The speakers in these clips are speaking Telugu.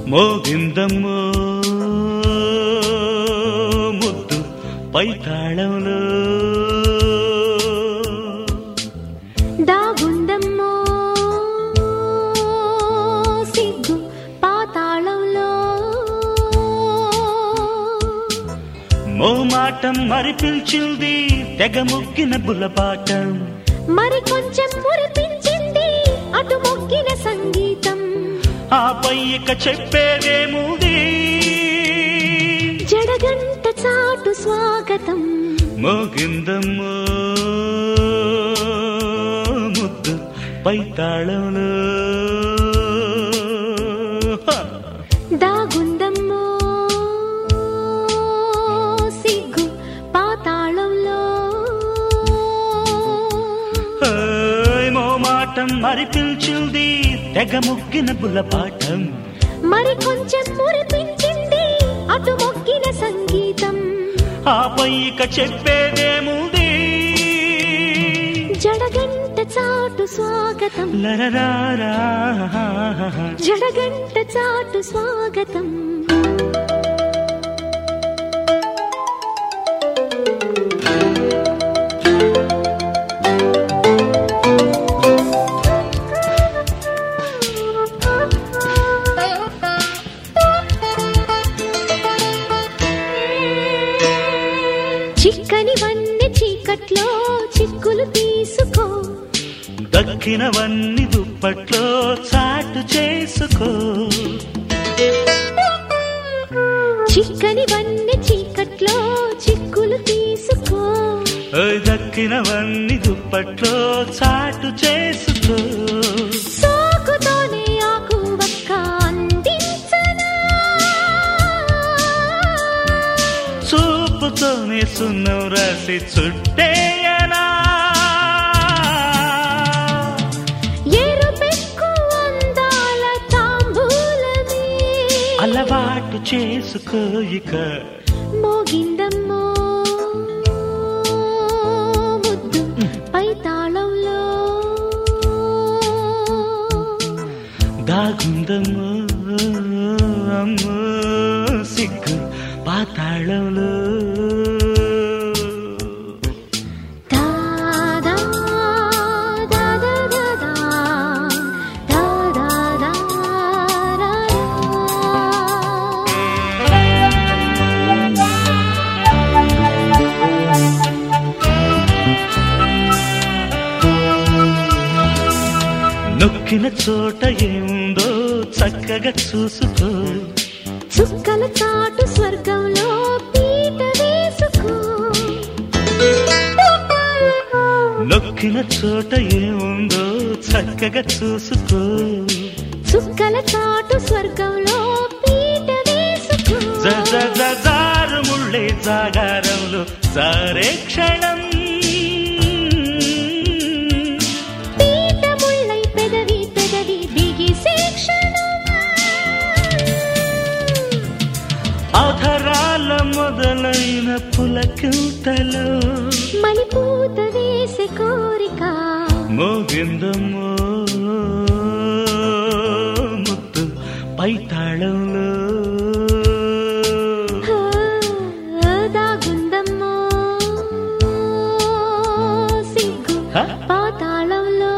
మోగిందమ్మో ముద్దు పై తాళంలో దాగుందమ్మో సిగ్గు పాతాళంలో మోమాటం మరి పిలిచింది తెగ మొక్కిన బుల్లపాటం మరి కొంచెం మురిపించింది అటు మొగ్గిన సంగీతం ఆపై ఇక చెప్పేదేముంది జడగంట చాటు స్వాగతం మోగిందమ్మో ముద్దు పై తాళంలో హ! దాగుందమ్మో సిగ్గు పాతాళంలో ఓయ్ మోమాటం మరి పిలిచింది తెగ ముగ్గిన బుల్లపాఠం మరి కొంచెం మురిపించింది అటు మొగ్గిన సంగీతం ఆపై ఇక చెప్పేదేముంది జడగంట చాటు స్వాగతం లరరారా జడగంట చాటు స్వాగతం చిక్కని వన్నె చీకట్లో చిక్కులు తీసుకో దక్కినవన్నీ దుప్పట్లో చాటు చేసుకో చిక్కని వన్నె చీకట్లో చిక్కులు తీసుకో ఓయ్ దక్కినవన్నీ దుప్పట్లో చాటు చేసుకో సోకుతోనే ఆకు వక్క అందించనా చూపుతోనే సున్నం రాసి చుట్టేయనా ఎరుపెక్కు అందాల తాంబూలమే అలవాటు చేసుకో ఇక మోగిందమ్మో ముద్దు పై తాళంలో దాగుందమ్మో అమ్మో సిగ్గు పాతాళంలో దాదా దాదా దాదా దాదా నొక్కిన చోట ఏముందో చక్కగా చూసుకో చుక్కల చాటు స్వర్గంలో పీట వేసుకో నొక్కిన చోట ఏముందో చక్కగా చూసుకో చుక్కల చాటు స్వర్గంలో పీట వేసుకో జ జ జ జారు ముళ్ళే జాగారంలో సారే క్షణం పీట ముళ్ళై పెదవి పెదవి బిగిసే క్షణం అధరాల మొదలైన పులకింతలో మలిపూత వేసే కోరిక మోగిందమ్మో ముత్తు పై తాళంలో ఆ, దాగుందమ్మో సిగ్గు హ? పాతాళంలో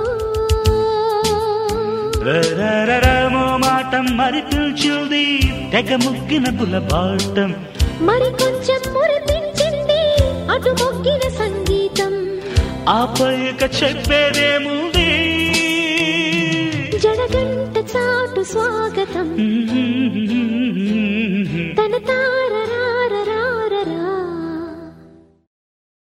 రరరరమో మాటం మరి పిలిచింది తెగ ముగ్గిన బులబాటం మరి కొంచెం మురిపించింది అటు మొగ్గిన సంగీతం ఆపై ఇక చెప్పేదేముంది జడగంట చాటు స్వాగతం మ్మ్.